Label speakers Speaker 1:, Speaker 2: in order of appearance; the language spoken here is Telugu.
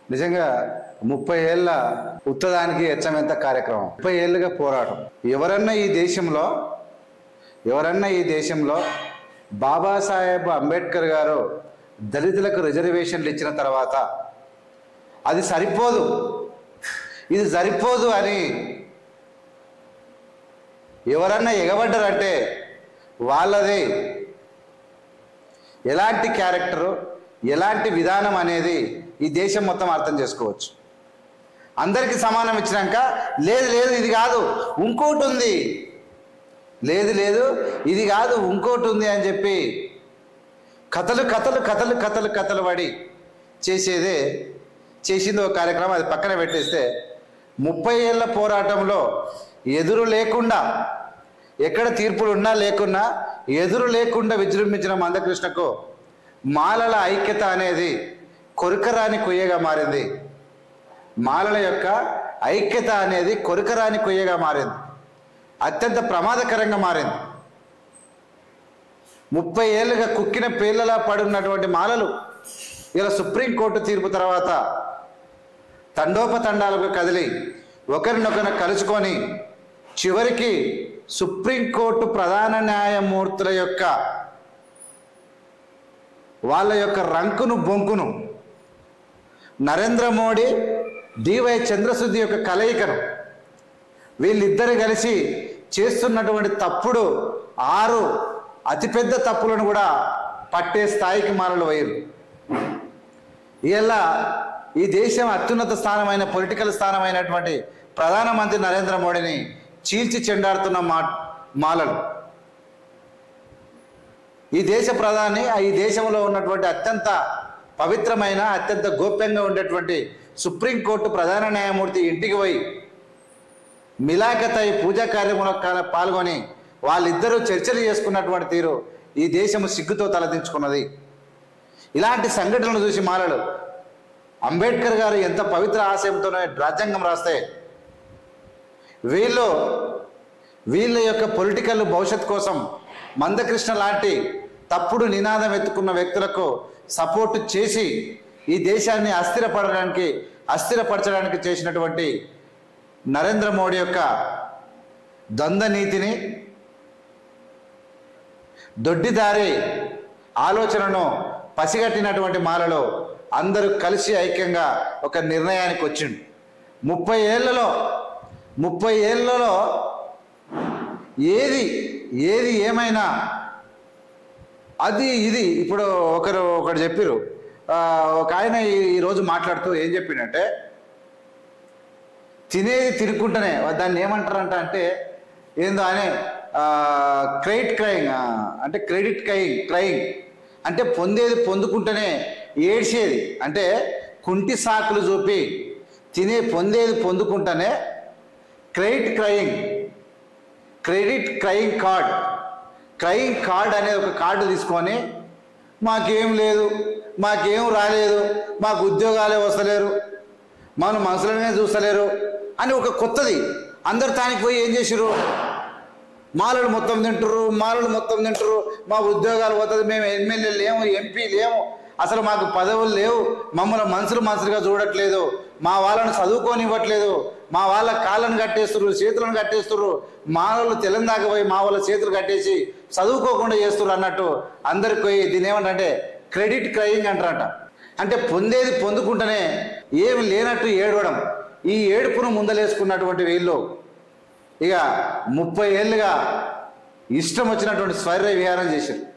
Speaker 1: నిజంగా ముప్పై ఏళ్ళ ఉత్తదానికి ఎచ్చమెంత కార్యక్రమం ముప్పై ఏళ్ళుగా పోరాటం ఎవరన్నా ఈ దేశంలో ఎవరన్నా ఈ దేశంలో బాబాసాహెబ్ అంబేద్కర్ గారు దళితులకు రిజర్వేషన్లు ఇచ్చిన తర్వాత అది సరిపోదు ఇది సరిపోదు అని ఎవరన్నా ఎగబడ్డారంటే వాళ్ళది ఎలాంటి క్యారెక్టరు ఎలాంటి విధానం అనేది ఈ దేశం మొత్తం అర్థం చేసుకోవచ్చు అందరికీ సమానం ఇచ్చినాక లేదు లేదు ఇది కాదు ఇంకోటి ఉంది లేదు లేదు ఇది కాదు ఇంకోటి ఉంది అని చెప్పి కథలు కథలు కథలు కథలు కథలు పడి చేసేదే చేసింది ఒక కార్యక్రమం అది పక్కన పెట్టేస్తే ముప్పై ఏళ్ళ పోరాటంలో ఎదురు లేకుండా ఎక్కడ తీర్పులు ఉన్నా లేకున్నా ఎదురు లేకుండా విజృంభించిన మందకృష్ణకు మాలల ఐక్యత అనేది కొరకరాని కొయ్యగా మారింది మాలల యొక్క ఐక్యత అనేది కొరకరాని కొయ్యగా మారింది అత్యంత ప్రమాదకరంగా మారింది ముప్పై ఏళ్ళుగా కుక్కిన పేర్లలా పడున్నటువంటి మాలలు ఇలా సుప్రీంకోర్టు తీర్పు తర్వాత తండోపతండాలకు కదిలి ఒకరినొకరు కలుసుకొని చివరికి సుప్రీంకోర్టు ప్రధాన న్యాయమూర్తుల యొక్క వాళ్ళ యొక్క రంకును బొంకును నరేంద్ర మోడీ డివై చంద్రశుద్ధి యొక్క కలయికను వీళ్ళిద్దరు కలిసి చేస్తున్నటువంటి తప్పుడు ఆరు అతిపెద్ద తప్పులను కూడా పట్టే స్థాయికి మారలు వైరు ఇలా ఈ దేశం అత్యున్నత స్థానమైన పొలిటికల్ స్థానమైనటువంటి ప్రధానమంత్రి నరేంద్ర మోడీని చీల్చి చెండాడుతున్న మా మాలలు ఈ దేశ ప్రధాని ఆ ఈ దేశంలో ఉన్నటువంటి అత్యంత పవిత్రమైన అత్యంత గోప్యంగా ఉండేటువంటి సుప్రీంకోర్టు ప్రధాన న్యాయమూర్తి ఇంటికి పోయి మిలాఖతై పూజా కార్యక్రమంలో కా- పాల్గొని వాళ్ళిద్దరూ చర్చలు చేసుకున్నటువంటి తీరు ఈ దేశము సిగ్గుతో తలదించుకున్నది ఇలాంటి సంఘటనలు చూసి మాలలు అంబేద్కర్ గారు ఎంత పవిత్ర ఆశయంతోనే రాజ్యాంగం రాస్తే వీళ్ళు వీళ్ళ యొక్క పొలిటికల్ భవిష్యత్ కోసం మందకృష్ణ లాంటి తప్పుడు నినాదం ఎత్తుకున్న వ్యక్తులకు సపోర్టు చేసి ఈ దేశాన్ని అస్థిరపడడానికి అస్థిరపరచడానికి చేసినటువంటి నరేంద్ర మోడీ యొక్క ద్వంద్వ నీతిని దొడ్డిదారి ఆలోచనను పసిగట్టినటువంటి మాలలో అందరూ కలిసి ఐక్యంగా ఒక నిర్ణయానికి వచ్చిండు ముప్పై ఏళ్లలో ముప్పై ఏళ్లలో ఏది ఏది ఏమైనా అది ఇది ఇప్పుడు ఒకరు ఒకరు చెప్పిరు ఆ, ఒక ఆయన ఈ- ఈరోజు మాట్లాడుతూ ఏం చెప్పిండంటే తినేది తినుకుంటేనే దాన్ని ఏమంటారంట అంటే ఏందో అనే క్రెడిట్ క్రయింగ్ అంటే క్రెడిట్ క్రయింగ్ క్రయింగ్ అంటే పొందేది పొందుకుంటేనే ఏడ్చేది అంటే కుంటి సాకులు చూపి తినే పొందేది పొందుకుంటేనే credit crying credit crying card crying card అనేది ఒక కార్డు తీసుకొని మాకేం లేదు మాకేం రాలేదు మాకు ఉద్యోగాలే వస్తలేరు మనం మనుషులనే చూస్తలేరు అని ఒక కొత్తది అందరు తానికి పోయి ఏం చేసిర్రు మాలలు మొత్తం తింటుర్రు మాలలు మొత్తం తింటుర్రు మా ఉద్యోగాలు పోతుంది మేము ఎమ్మెల్యే లేము ఎంపీ లేము అసలు మాకు పదవులు లేవు మమ్మల్ని మనుషులు మనుషులుగా చూడట్లేదు మా వాళ్ళని చదువుకోనివ్వట్లేదు మా వాళ్ళ కాళ్ళను కట్టేస్తుర్రు చేతులను కట్టేస్తుర్రు మా వాళ్ళు తెలంగాణ పోయి మా వాళ్ళ చేతులు కట్టేసి చదువుకోకుండా చేస్తుర్రు అన్నట్టు అందరికి పోయి దీని ఏమంటే క్రెడిట్ క్రయింగ్ అంటారట అంటే పొందేది పొందుకుంటేనే ఏమి లేనట్టు ఏడవడం ఈ ఏడుపును ముందలేసుకున్నటువంటి వీళ్ళు ఇక ముప్పై ఏళ్ళుగా ఇష్టం వచ్చినటువంటి స్వైర్య విహారం చేశారు